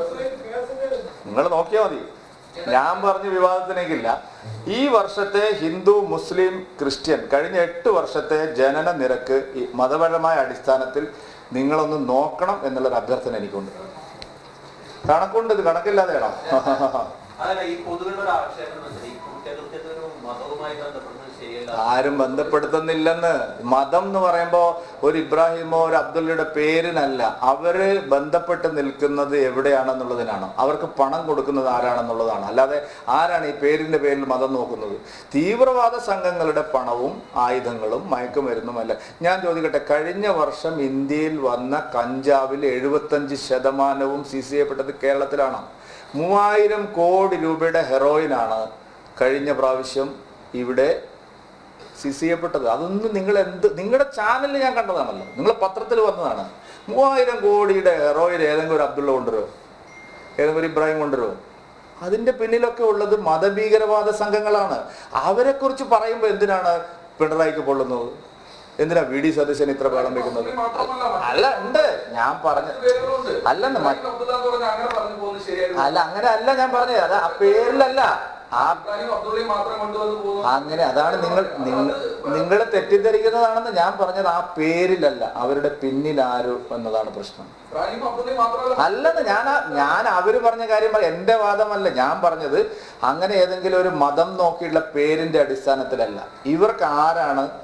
നിങ്ങൾ നോക്കിയാൽ മതി ഞാൻ പറഞ്ഞ വിവാദത്തിനേക്കില്ല ഈ വർഷത്തെ ഹിന്ദു മുസ്ലിം ക്രിസ്ത്യൻ കഴിഞ്ഞ എട്ട് വർഷത്തെ ജനന നിരക്ക് ഈ മതപരമായ അടിസ്ഥാനത്തിൽ നിങ്ങളൊന്ന് നോക്കണം എന്നുള്ളൊരു അഭ്യർത്ഥന എനിക്കുണ്ട് കണക്കുണ്ട് ഇത് കണക്കില്ലാതെയാണോ അതല്ല ഈ പൊതുവിലുള്ള ഒരു ആക്ഷേപം എന്ന് വെച്ചാൽ ഈ കുറ്റകൃത്യത്തെ ഒരു മതവുമായി ബന്ധപ്പെടുന്നത് ശരിയല്ല ആരും ബന്ധപ്പെടുത്തുന്നില്ലെന്ന് മതം എന്ന് പറയുമ്പോൾ ഒരു ഇബ്രാഹിമോ ഒരു അബ്ദുള്ളയുടെ പേരിനല്ല അവര് ബന്ധപ്പെട്ട് നിൽക്കുന്നത് എവിടെയാണെന്നുള്ളതിനാണ് അവർക്ക് പണം കൊടുക്കുന്നത് ആരാണെന്നുള്ളതാണ് അല്ലാതെ ആരാണ് ഈ പേരിന്റെ പേരിൽ മതം നോക്കുന്നത് തീവ്രവാദ സംഘങ്ങളുടെ പണവും ആയുധങ്ങളും മയക്കുമരുന്നുമല്ല ഞാൻ ചോദിക്കട്ടെ കഴിഞ്ഞ വർഷം ഇന്ത്യയിൽ വന്ന കഞ്ചാവിൽ എഴുപത്തഞ്ച് ശതമാനവും സീസ് ചെയ്യപ്പെട്ടത് കേരളത്തിലാണ് മൂവായിരം കോടി രൂപയുടെ ഹെറോയിനാണ് കഴിഞ്ഞ പ്രാവശ്യം ഇവിടെ സീസ് ചെയ്യപ്പെട്ടത് അതൊന്നും നിങ്ങൾ എന്ത് നിങ്ങളുടെ ചാനലിൽ ഞാൻ കണ്ടതാണല്ലോ നിങ്ങൾ പത്രത്തിൽ വന്നതാണ് മൂവായിരം കോടിയുടെ ഹെറോയിൻ ഏതെങ്കിലും ഒരു അബ്ദുള്ള കൊണ്ടുവരുമോ ഏതെങ്കിലും ഒരു ഇബ്രാഹിം കൊണ്ടുവരുമോ അതിന്റെ പിന്നിലൊക്കെ ഉള്ളത് മതഭീകരവാദ സംഘങ്ങളാണ് അവരെ കുറിച്ച് പറയുമ്പോൾ എന്തിനാണ് പിണറായിക്ക് പൊള്ളുന്നത് എന്തിനാ വി ഡി സതീശൻ ഇത്ര വേളം വെക്കുന്നത് അല്ല ഉണ്ട് ഞാൻ പറഞ്ഞ പേരുകളുണ്ട് അല്ലെന്ന് മ- ഇബ്രാഹിം അബ്ദുള്ള എന്ന് പറഞ്ഞാൽ അങ്ങനെ പറഞ്ഞു പോകുന്നത് ശരിയായിരുന്നു അല്ല അങ്ങനെ അല്ല ഞാൻ പറഞ്ഞത് അത് ആ പേരിലല്ല ആ ഇബ്രാഹിം അബ്ദുള്ളയും മാത്രം കൊണ്ടുവന്ന് പോകുന്നു അങ്ങനെ അതാണ് നിങ്ങൾ നിങ്ങൾ തെറ്റിദ്ധരിക്കുന്നതാണെന്ന് ഞാൻ പറഞ്ഞത് ആ പേരിലല്ല അവരുടെ പിന്നിൽ ആര് എന്നതാണ് പ്രശ്നം ഇബ്രാഹിം അബ്ദുള്ളയും മാത്രമല്ല അല്ലെന്ന് ഞാൻ ആ- ഞാൻ അവര് പറഞ്ഞ കാര്യം പറ- എന്റെ വാദമല്ല ഞാൻ പറഞ്ഞത് അങ്ങനെ ഏതെങ്കിലും ഒരു മതം നോക്കിയുള്ള പേരിന്റെ അടിസ്ഥാനത്തിലല്ല ഇവർക്ക് ആരാണ്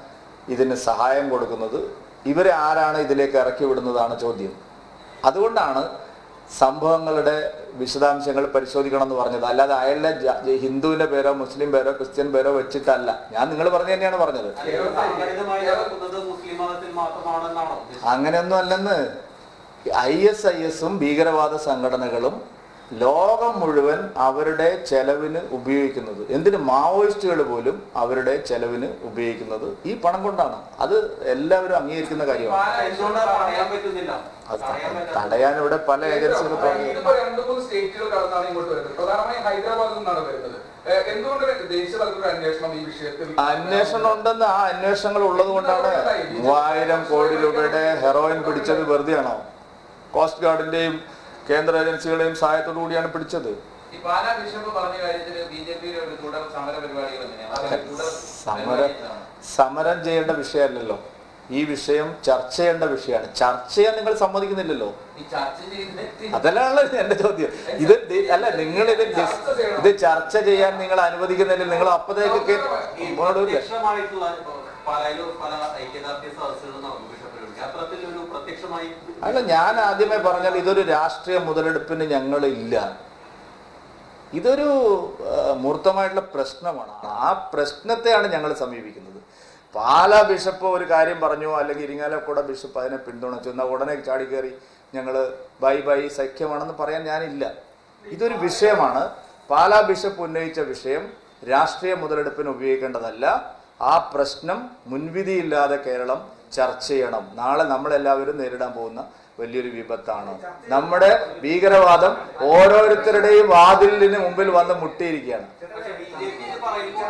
ഇതിന് സഹായം കൊടുക്കുന്നത് ഇവരെ ആരാണ് ഇതിലേക്ക് ഇറക്കി വിടുന്നതാണ് ചോദ്യം അതുകൊണ്ടാണ് സംഭവങ്ങളുടെ വിശദാംശങ്ങൾ പരിശോധിക്കണം എന്ന് പറഞ്ഞത് അല്ലാതെ അയാളുടെ ജ- ഹിന്ദുവിന്റെ പേരോ മുസ്ലിം പേരോ ക്രിസ്ത്യൻ പേരോ വെച്ചിട്ടല്ല ഞാൻ നിങ്ങൾ പറഞ്ഞു തന്നെയാണ് പറഞ്ഞത് അല്ലെങ്കിൽ സംഘടിതമായി നടക്കുന്നത് മുസ്ലിം മതത്തിൽ മാത്രമാണെന്നാണോ ഉദ്ദേശിച്ചത്? അങ്ങനെയൊന്നും അല്ലെന്ന് ഐ എസ് ഐ എസും ഭീകരവാദ സംഘടനകളും ലോകം മുഴുവൻ അവരുടെ ചെലവിന് ഉപയോഗിക്കുന്നത് എന്തിന് മാവോയിസ്റ്റുകൾ പോലും അവരുടെ ചെലവിന് ഉപയോഗിക്കുന്നത് ഈ പണം കൊണ്ടാണ് അത് എല്ലാവരും അംഗീകരിക്കുന്ന കാര്യമാണ് എന്തുകൊണ്ടാണ് പറയാൻ പറ്റുന്നില്ല അത് പറയാൻ പറ്റാത്ത തടയാൻ ഇവിടെ പല ഏജൻസികൾ പറഞ്ഞു ഇതിപ്പോ രണ്ട് മൂന്ന് സ്റ്റേറ്റുകൾ കടന്നാണ് ഇങ്ങോട്ട് വരുന്നത് പ്രധാനമായും ഹൈദരാബാദിൽ നിന്നാണ് വരുന്നത് ഏഹ് എന്തുകൊണ്ട് ദേശീയ തലത്തിൽ ഒരു അന്വേഷണം ഈ വിഷയത്തിൽ അന്വേഷണം ഉണ്ടെന്ന് ആ അന്വേഷണങ്ങൾ ഉള്ളത് കൊണ്ടാണ് മൂവായിരം കോടി രൂപയുടെ ഹെറോയിൻ പിടിച്ചത് വെറുതെയാണോ കോസ്റ്റ് ഗാർഡിന്റെയും കേന്ദ്ര ഏജൻസികളുടെയും സഹായത്തോടു കൂടിയാണ് പിടിച്ചത് ഈ പാലാ ബിഷപ്പ് പറഞ്ഞ കാര്യത്തിൽ ബി ജെ പിയുടെ ഒരു തുടർ സമര പരിപാടികൾ എങ്ങനെയാണ് അതായത് തുടർ സമരം പരിപാടി എന്താണ്? സമരം ചെയ്യേണ്ട വിഷയമല്ലല്ലോ ഈ വിഷയം ചർച്ച ചെയ്യേണ്ട വിഷയമാണ് ചർച്ച ചെയ്യാൻ നിങ്ങൾ സമ്മതിക്കുന്നില്ലല്ലോ ഈ ചർച്ച ചെയ്തിട്ട് അതല്ലാണല്ലോ എന്റെ ചോദ്യം ഇത് ദി- അല്ല നിങ്ങൾ ഇത് ഡിസ്- ഇത് ചർച്ച ചെയ്യാൻ നിങ്ങൾ അനുവദിക്കുന്നില്ല നിങ്ങൾ അപ്പത്തേക്ക് കേ- ഈ മുന്നോട്ട് വരില്ല. പ്രത്യക്ഷമായിട്ടുള്ള ഇപ്പോ പലയിലും പല ഐക്യദാർഢ്യ സദസ്സുകൾ നടന്നു ബിഷപ്പിലേക്ക് അത്തരത്തിൽ ഒരു പ്രത്യക്ഷമായി അല്ല ഞാൻ ആദ്യമേ പറഞ്ഞാൽ ഇതൊരു രാഷ്ട്രീയ മുതലെടുപ്പിന് ഞങ്ങളില്ല ഇതൊരു ആ, മൂർത്തമായിട്ടുള്ള പ്രശ്നമാണ് ആ പ്രശ്നത്തെയാണ് ഞങ്ങൾ സമീപിക്കുന്നത് പാലാ ബിഷപ്പ് ഒരു കാര്യം പറഞ്ഞു അല്ലെങ്കിൽ ഇരിങ്ങാലക്കുട ബിഷപ്പ് അതിനെ പിന്തുണച്ചു എന്നാൽ ഉടനെ ചാടി കയറി ഞങ്ങൾ ബൈ ബൈ സഖ്യമാണെന്ന് പറയാൻ ഞാനില്ല ഇതൊരു വിഷയമാണ് പാലാ ബിഷപ്പ് ഉന്നയിച്ച വിഷയം രാഷ്ട്രീയ മുതലെടുപ്പിന് ഉപയോഗിക്കേണ്ടതല്ല ആ പ്രശ്നം മുൻവിധിയില്ലാതെ കേരളം ചർച്ച ചെയ്യണം നാളെ നമ്മളെല്ലാവരും നേരിടാൻ പോകുന്ന വലിയൊരു വിപത്താണ് നമ്മുടെ ഭീകരവാദം ഓരോരുത്തരുടെയും വാതിലിന് മുമ്പിൽ വന്ന് മുട്ടിയിരിക്കുകയാണ് പക്ഷേ ബി ജെ പി ഇത് പറയുമ്പോൾ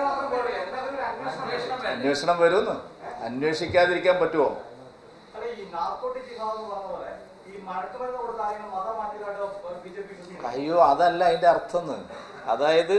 അന്വേഷണം വരുമെന്ന് അന്വേഷിക്കാതിരിക്കാൻ പറ്റുമോ അല്ല, ഈ നാർക്കോട്ടിക് ജിഹാദ് എന്ന് പറഞ്ഞ പോലെ ഈ മയക്കുമരുന്ന് കൊടുത്ത ആരെങ്കിലും മതം മാറ്റിയതായിട്ട് ബി ജെ പി വിശ്വസിക്കുന്നു അയ്യോ അതല്ല അതിന്റെ അർത്ഥം അതായത്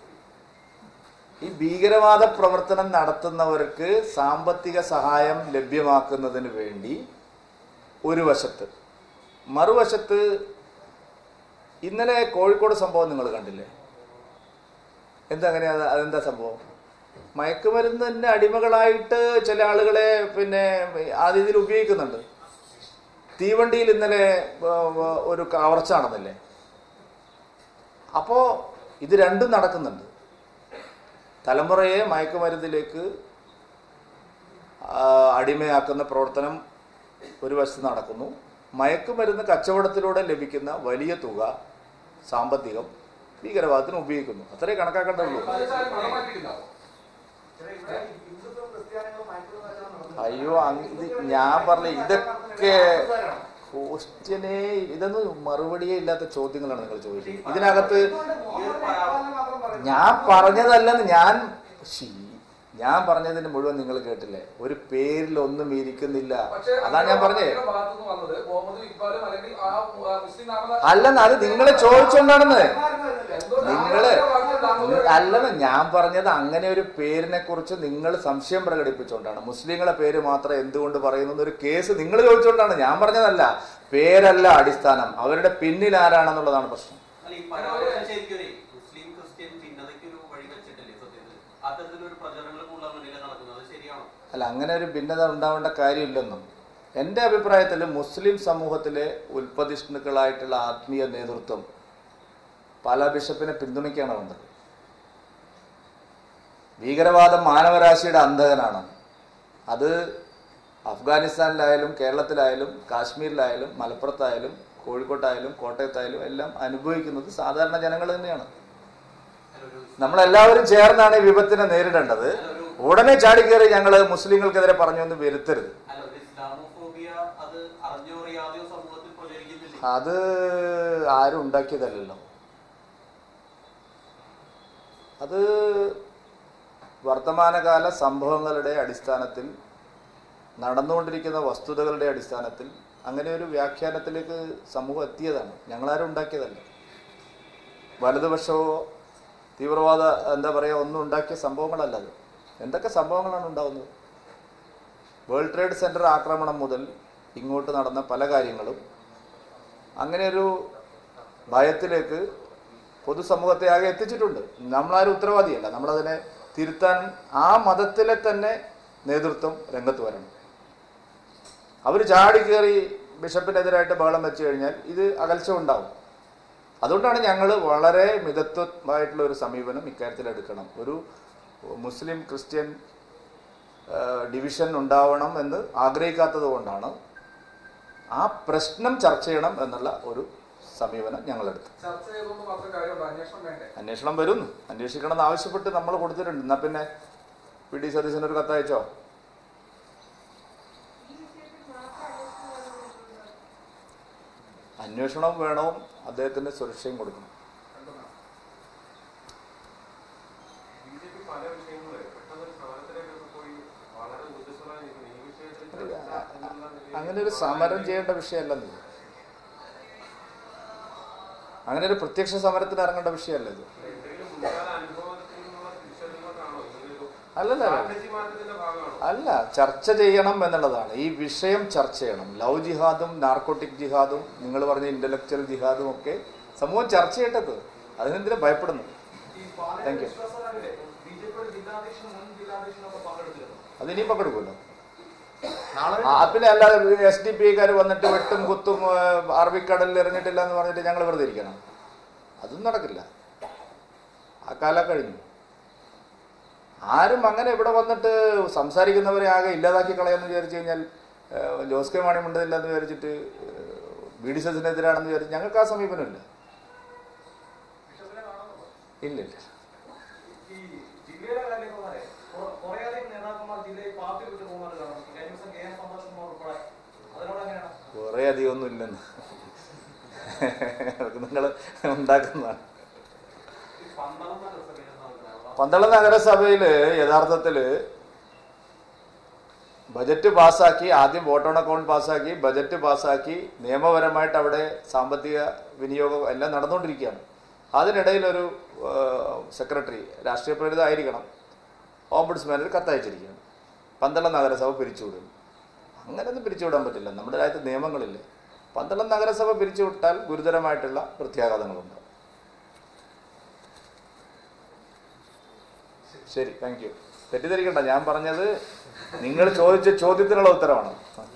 ഈ ഭീകരവാദ പ്രവർത്തനം നടത്തുന്നവർക്ക് സാമ്പത്തിക സഹായം ലഭ്യമാക്കുന്നതിന് വേണ്ടി ഒരു വശത്ത് മറുവശത്ത് ഇന്നലെ കോഴിക്കോട് സംഭവം നിങ്ങൾ കണ്ടില്ലേ എന്താ അങ്ങനെ അത് അതെന്താ സംഭവം മയക്കുമരുന്നിന്റെ അടിമകളായിട്ട് ചില ആളുകളെ പിന്നെ ആ രീതിയിൽ ഉപയോഗിക്കുന്നുണ്ട് തീവണ്ടിയിൽ ഇന്നലെ ആ, ആ, ഒരു കവർച്ച നടന്നില്ലേ അപ്പോ ഇത് രണ്ടും നടക്കുന്നുണ്ട് തലമുറയെ മയക്കുമരുന്നിലേക്ക് ആ, അടിമയാക്കുന്ന പ്രവർത്തനം ഒരു വശത്ത് നടക്കുന്നു മയക്കുമരുന്ന് കച്ചവടത്തിലൂടെ ലഭിക്കുന്ന വലിയ തുക സാമ്പത്തികം ഭീകരവാദത്തിന് ഉപയോഗിക്കുന്നു അത്രേ കണക്കാക്കേണ്ടതുള്ളൂ പാകിസ്ഥാൻ പണം മാറ്റിയിട്ടുണ്ടാവും ഇവിടെ ഈ ഹിന്ദുത്വം ക്രിസ്ത്യാനികളും മയക്കുമരുന്ന് കച്ചവടം നടത്തുന്നത് അയ്യോ അങ്ങ് ഇത് ഞാൻ പറഞ്ഞ ഇതൊക്കെ ക്വസ്റ്റ്യനേ ഇതൊന്നും മറുപടിയേ ഇല്ലാത്ത ചോദ്യങ്ങളാണ് നിങ്ങൾ ചോദിക്കുന്നത് ഇതിനകത്ത് ഞാൻ പറഞ്ഞതല്ലെന്ന് ഞാൻ ശ്ശീ, ഞാൻ പറഞ്ഞതിന് മുഴുവൻ നിങ്ങൾ കേട്ടില്ലേ ഒരു പേരിൽ ഒന്നും ഇരിക്കുന്നില്ല പക്ഷേ അതാണ് ഞാൻ പറഞ്ഞേ അങ്ങയുടെ ഭാഗത്തുനിന്ന് വന്നത് മുഹമ്മദ് ഇക്ബാലും അല്ലെങ്കിൽ ആ ആ മുസ്ലിം നാമ അല്ലെന്ന് അത് നിങ്ങളെ ചോദിച്ചോണ്ടാണെന്ന് എന്തുകൊണ്ട് നിങ്ങള് അങ്ങയുടെ ഭാഗത്ത് താങ്കളുടെ- അല്ലെന്ന് ഞാൻ പറഞ്ഞത് അങ്ങനെ ഒരു പേരിനെ കുറിച്ച് നിങ്ങൾ സംശയം പ്രകടിപ്പിച്ചുകൊണ്ടാണ് മുസ്ലിങ്ങളെ പേര് മാത്രം എന്തുകൊണ്ട് പറയുന്നു ഒരു കേസ് നിങ്ങൾ ചോദിച്ചുകൊണ്ടാണ് ഞാൻ പറഞ്ഞതല്ല പേരല്ല അടിസ്ഥാനം അവരുടെ പിന്നിൽ ആരാണെന്നുള്ളതാണ് പ്രശ്നം അല്ല ഈ പരാമർശം ശരിക്കും ഒരു മുസ്ലിം ക്രിസ്ത്യൻ ഭിന്നതയ്ക്ക് ഒരു വഴി വെച്ചിട്ടില്ലേ സത്യത്തിൽ അത്തരത്തിലൊരു പ്രചരണങ്ങൾ കൂടുതൽ മുന്നിൽ നടക്കുന്നത് അത് ശരിയാണോ അല്ല അങ്ങനെ ഒരു ഭിന്നത ഉണ്ടാവേണ്ട കാര്യമില്ലെന്നും എൻ്റെ അഭിപ്രായത്തിൽ മുസ്ലിം സമൂഹത്തിലെ ഉൽപ്പതിഷ്ണുക്കളായിട്ടുള്ള ആത്മീയ നേതൃത്വം പല ബിഷപ്പിനെ പിന്തുണയ്ക്കുകയാണ് വേണ്ടത് ഭീകരവാദം മാനവരാശിയുടെ അന്ധകനാണ് അത് അഫ്ഗാനിസ്ഥാനിലായാലും കേരളത്തിലായാലും കാശ്മീരിലായാലും മലപ്പുറത്തായാലും കോഴിക്കോട്ടായാലും കോട്ടയത്തായാലും എല്ലാം അനുഭവിക്കുന്നത് സാധാരണ ജനങ്ങൾ തന്നെയാണ് നമ്മളെല്ലാവരും ചേർന്നാണ് ഈ വിപത്തിനെ നേരിടേണ്ടത് ഉടനെ ചാടിക്കേറി ഞങ്ങൾ മുസ്ലിങ്ങൾക്കെതിരെ പറഞ്ഞു എന്ന് വരുത്തരുത് അല്ല ഒരു ഇസ്ലാമോഫോബിയ അത് അറിഞ്ഞോ അറിയാതെയോ സമൂഹത്തിൽ പ്രചരിക്കുന്നില്ലേ അത് ആരും ഉണ്ടാക്കിയതല്ലല്ലോ അത് വർത്തമാനകാല സംഭവങ്ങളുടെ അടിസ്ഥാനത്തിൽ നടന്നുകൊണ്ടിരിക്കുന്ന വസ്തുതകളുടെ അടിസ്ഥാനത്തിൽ അങ്ങനെ ഒരു വ്യാഖ്യാനത്തിലേക്ക് സമൂഹം എത്തിയതാണ് ഞങ്ങളാരും ഉണ്ടാക്കിയതല്ല വലതുപക്ഷമോ തീവ്രവാദ എന്താ പറയുക ഒന്നും ഉണ്ടാക്കിയ സംഭവങ്ങളല്ല അത് എന്തൊക്കെ സംഭവങ്ങളാണ് ഉണ്ടാവുന്നത് വേൾഡ് ട്രേഡ് സെന്റർ ആക്രമണം മുതൽ ഇങ്ങോട്ട് നടന്ന പല കാര്യങ്ങളും അങ്ങനെ ഒരു ഭയത്തിലേക്ക് പൊതുസമൂഹത്തെ ആകെ എത്തിച്ചിട്ടുണ്ട് നമ്മളാരും ഉത്തരവാദിയല്ല നമ്മളതിനെ തിരുത്താൻ ആ മതത്തിലെ തന്നെ നേതൃത്വം രംഗത്ത് വരണം അവർ ചാടി കയറി ബിഷപ്പിനെതിരായിട്ട് ബഹളം വെച്ച് കഴിഞ്ഞാൽ ഇത് അകൽച്ച ഉണ്ടാവും അതുകൊണ്ടാണ് ഞങ്ങൾ വളരെ മിതത്വമായിട്ടുള്ള ഒരു സമീപനം ഇക്കാര്യത്തിൽ എടുക്കണം ഒരു മുസ്ലിം ക്രിസ്ത്യൻ ആ, ഡിവിഷൻ ഉണ്ടാവണം എന്ന് ആഗ്രഹിക്കാത്തത് കൊണ്ടാണ് ആ പ്രശ്നം ചർച്ച ചെയ്യണം എന്നുള്ള ഒരു സമീപനം ഞങ്ങളെടുത്തു ചർച്ച ചെയ്തുകൊണ്ട് മാത്രം കാര്യമുണ്ടോ അന്വേഷണം വേണ്ടേ അന്വേഷണം വരുന്നു അന്വേഷിക്കണം എന്ന് ആവശ്യപ്പെട്ട് നമ്മൾ കൊടുത്തിട്ടുണ്ട് എന്നാ പിന്നെ പി ഡി സതീശൻ ഒരു കത്തയച്ചോ അന്വേഷണം വേണോ അദ്ദേഹത്തിന് സുരക്ഷയും കൊടുക്കണം ബി ജെ പി പല വിഷയങ്ങളെ പെട്ടെന്ന് ഒരു സമരത്തിലേക്കൊക്കെ പോയി വളരെ ഊർജ്ജസ്വലമായി നിൽക്കുന്നു ഈ വിഷയത്തിൽ ചർച്ച എന്നുള്ള നിലയിൽ അങ്ങനെ ഒരു സമരം ചെയ്യേണ്ട വിഷയമല്ലെന്ന് ഇത് അങ്ങനെ ഒരു പ്രത്യക്ഷ സമരത്തിന് ഇറങ്ങേണ്ട വിഷയമല്ല ഇത് എന്തെങ്കിലും മുൻകാല അനുഭവത്തിൽ നിന്നുള്ള തിരിച്ചറിവുകൊണ്ടാണോ ഇങ്ങനെയൊരു അല്ലല്ല സ്ട്രാറ്റജി മാറ്റത്തിന്റെ ഭാഗമാണോ അല്ല ചർച്ച ചെയ്യണം എന്നുള്ളതാണ് ഈ വിഷയം ചർച്ച ചെയ്യണം ലവ് ജിഹാദും നാർക്കോട്ടിക് ജിഹാദും നിങ്ങൾ പറഞ്ഞ ഇന്റലക്ച്വൽ ജിഹാദും ഒക്കെ സമൂഹം ചർച്ച ചെയ്യേണ്ടത് അതിനെന്തിനാ ഭയപ്പെടുന്നത് ഈ പാലക്കാട് Thank you. വിശ്വാസറാവിലെ ബി ജെ പിയുടെ ജില്ലാധ്യക്ഷൻ മുൻ ജില്ലാധ്യക്ഷനൊക്കെ പങ്കെടുത്തിരുന്നു അത് ഇനിയും പങ്കെടുക്കുമല്ലോ ആ പിന്നെ അല്ലാതെ എസ് ഡി പി കാർ വന്നിട്ട് വെട്ടും കുത്തും ആ, അറബിക്കടലിൽ എറിഞ്ഞിട്ടില്ല എന്ന് പറഞ്ഞിട്ട് ഞങ്ങൾ വെറുതെ ഇരിക്കണം അതൊന്നും നടക്കില്ല ആ കാലം കഴിഞ്ഞു ആരും അങ്ങനെ ഇവിടെ വന്നിട്ട് സംസാരിക്കുന്നവരെ ആകെ ഇല്ലാതാക്കി കളയാന്ന് വിചാരിച്ചു കഴിഞ്ഞാൽ ആ, ജോസ് കെ മാണി മിണ്ടുന്നില്ല എന്ന് വിചാരിച്ചിട്ട് ബി ഡി സസിനെതിരാണെന്ന് വിചാരിച്ച് ഞങ്ങൾക്ക് ആ സമീപനമില്ല ബിഷപ്പിനെ കാണുന്നുണ്ടോ ഇല്ല ഇല്ല ഈ ജില്ലയിലെ കാര്യങ്ങൾ വരെ കുറെ- കുറേയധികം നേതാക്കന്മാർ ജില്ലയിൽ പാർട്ടി വിട്ട് പോകുന്നത് കാണാം കഴിഞ്ഞ ദിവസം കെ എൻ സന്തോഷകുമാർ ഉൾപ്പെടെ അതിനോട് എങ്ങനെയാണ് കുറേ അധികം ഒന്നും ഇല്ലെന്ന് അതൊക്കെ നിങ്ങൾ ഉണ്ടാക്കുന്നതാണ് ഈ പന്തളം നഗരസഭയിൽ നടക്കുന്ന പന്തളം നഗരസഭയിൽ യഥാർത്ഥത്തിൽ ബജറ്റ് പാസ്സാക്കി ആദ്യം വോട്ട് ഓൺ അക്കൗണ്ട് പാസ്സാക്കി ബജറ്റ് പാസ്സാക്കി നിയമപരമായിട്ട് അവിടെ സാമ്പത്തിക വിനിയോഗം എല്ലാം നടന്നുകൊണ്ടിരിക്കുകയാണ് അതിനിടയിൽ ഒരു സെക്രട്ടറി രാഷ്ട്രീയ പ്രേരിതമായിരിക്കണം ഓംബുഡ്സ്മാനിൽ കത്തയച്ചിരിക്കുകയാണ് പന്തളം നഗരസഭ പിരിച്ചുവിടും അങ്ങനെയൊന്നും പിരിച്ചുവിടാൻ പറ്റില്ല നമ്മുടെ രാജ്യത്ത് നിയമങ്ങളില്ലേ പന്തളം നഗരസഭ പിരിച്ചുവിട്ടാൽ ഗുരുതരമായിട്ടുള്ള പ്രത്യാഘാതങ്ങളുണ്ട് ശരി താങ്ക് യു തെറ്റിദ്ധരിക്കണ്ട ഞാൻ പറഞ്ഞത് നിങ്ങൾ ചോദിച്ച ചോദ്യത്തിനുള്ള ഉത്തരവാണ്